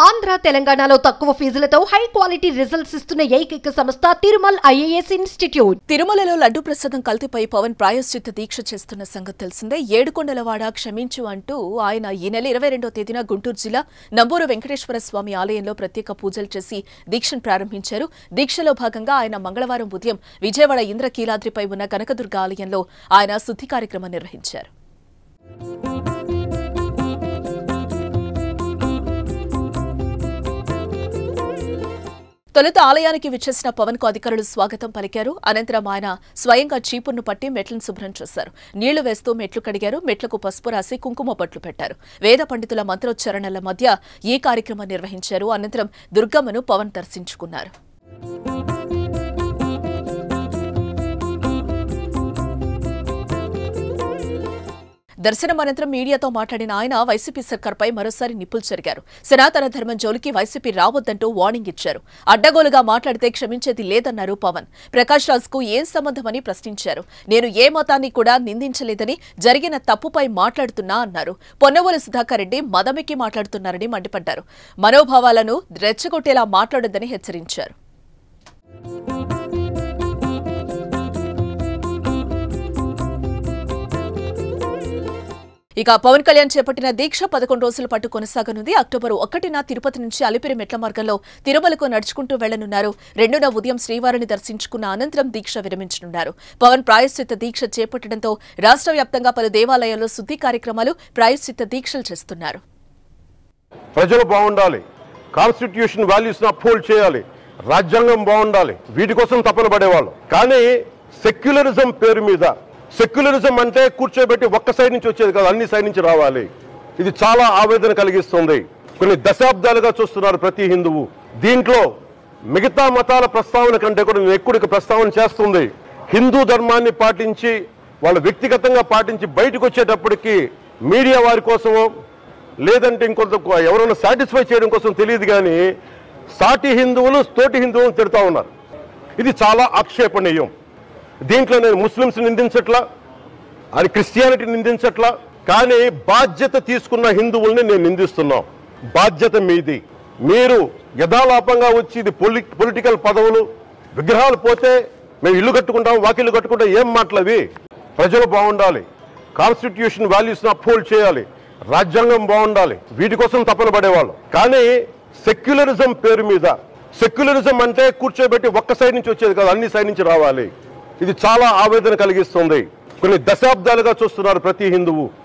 ఆంధ్ర తెలంగాణలో తక్కువ ఫీజులతో high quality results ఇస్తున్న ఏకైక సంస్థ తిరుమల్ ఐఏఎస్ ఇన్స్టిట్యూట్ తిరుమలలో లడ్డు ప్రసాదం కల్తీపై పవన్ ప్రాయశ్చిత్త దీక్ష చేస్తున్న సంగతి తెలిసిందే ఏడుకొండలవాడ క్షమించు అంటూ ఆయన ఈ నెల ఇరవై రెండో తేదీన గుంటూరు జిల్లా నంబూరు వెంకటేశ్వర స్వామి ఆలయంలో ప్రత్యేక పూజలు చేసి దీక్షను ప్రారంభించారు దీక్షలో భాగంగా ఆయన మంగళవారం ఉదయం విజయవాడ ఇంద్రకీలాద్రిపై ఉన్న కనకదుర్గ ఆలయంలో ఆయన శుద్ధి కార్యక్రమం నిర్వహించారు తొలుత ఆలయానికి విచ్చేసిన పవన్ కు అధికారులు స్వాగతం పలికారు అనంతరం ఆయన స్వయంగా చీపుర్ను పట్టి మెట్లను శుభ్రం చేశారు నీళ్లు వేస్తూ మెట్లు కడిగారు మెట్లకు పసుపు రాసి కుంకుమ బొట్లు పెట్టారు వేద పండితుల మంత్రోచ్చరణల మధ్య ఈ కార్యక్రమం నిర్వహించారు అనంతరం దుర్గమ్మను పవన్ దర్శించుకున్నారు దర్శనం అనంతరం మీడియాతో మాట్లాడిన ఆయన వైసీపీ సర్కార్పై మరోసారి నిప్పులు చెరిగారు సనాతన ధర్మం జోలికి వైసీపీ రావద్దంటూ వార్నింగ్ ఇచ్చారు అడ్డగోలుగా మాట్లాడితే క్షమించేది లేదన్నారు పవన్ ప్రకాష్ రాజ్ కు ఏం సంబంధమని ప్రశ్నించారు నేను ఏ మతాన్ని కూడా నిందించలేదని జరిగిన తప్పుపై మాట్లాడుతున్నా అన్నారు పొన్నవోలు సుధాకర్ రెడ్డి మదమెక్కి మాట్లాడుతున్నారని మండిపడ్డారు మనోభావాలను రెచ్చగొట్టేలా మాట్లాడొద్దని హెచ్చరించారు ఇక పవన్ కళ్యాణ్ చేపట్టిన దీక్ష పదకొండు రోజుల పాటు కొనసాగనుంది అక్టోబర్ ఒకటిన తిరుపతి నుంచి అలిపిరి మెట్ల మార్గంలో తిరుమలకు నడుచుకుంటూ వెళ్లనున్నారు రెండున ఉదయం శ్రీవారిని దర్శించుకున్న అనంతరం దీక్ష విరమించనున్నారు పవన్ ప్రాయశ్చిత్త దీక్ష చేపట్టడంతో రాష్ట్ర వ్యాప్తంగా పలు దేవాలయాల్లో శుద్ధి కార్యక్రమాలు ప్రాయశ్చిత్త దీక్షలు చేస్తున్నారు ప్రజలు బాగుండాలి కాన్స్టిట్యూషన్ వాల్యూస్ అప్హోల్డ్ చేయాలి రాజ్యాంగం బాగుండాలి వీటి కోసం తపన పడేవాళ్ళు కానీ సెక్యులరిజం పేరు మీద సెక్యులరిజం అంటే కూర్చోబెట్టి ఒక్క సైడ్ నుంచి వచ్చేది కాదు అన్ని సైడ్ నుంచి రావాలి ఇది చాలా ఆవేదన కలిగిస్తుంది కొన్ని దశాబ్దాలుగా చూస్తున్నారు ప్రతి హిందువు దీంట్లో మిగతా మతాల ప్రస్తావన కంటే కూడా నేను ఎక్కువ ప్రస్తావన చేస్తుంది హిందూ ధర్మాన్ని పాటించి వాళ్ళు వ్యక్తిగతంగా పాటించి బయటకు వచ్చేటప్పటికి మీడియా వారి కోసమో లేదంటే ఇంకొంత ఎవరైనా సాటిస్ఫై చేయడం కోసం తెలియదు కానీ సాటి హిందువులు తోటి హిందువులను తిడతా ఉన్నారు ఇది చాలా ఆక్షేపణీయం దీంట్లో నేను ముస్లిమ్స్ నిందించట్లా అది క్రిస్టియానిటీ నిందించట్లా కానీ బాధ్యత తీసుకున్న హిందువుల్ని నేను నిందిస్తున్నాం బాధ్యత మీది మీరు యథాలాపంగా వచ్చి ఇది పొలి పొలిటికల్ పదవులు విగ్రహాలు పోతే మేము ఇల్లు కట్టుకుంటాం వాకిళ్ళు కట్టుకుంటాం ఏం మాటలవి ప్రజలు బాగుండాలి కాన్స్టిట్యూషన్ వాల్యూస్ అప్హోల్డ్ చేయాలి రాజ్యాంగం బాగుండాలి వీటి కోసం తపన పడేవాళ్ళు కానీ సెక్యులరిజం పేరు మీద సెక్యులరిజం అంటే కూర్చోబెట్టి ఒక్క సైడ్ నుంచి వచ్చేది కాదు అన్ని సైడ్ నుంచి రావాలి ఇది చాలా ఆవేదన కలిగిస్తుంది కొన్ని దశాబ్దాలుగా చూస్తున్నారు ప్రతి హిందువు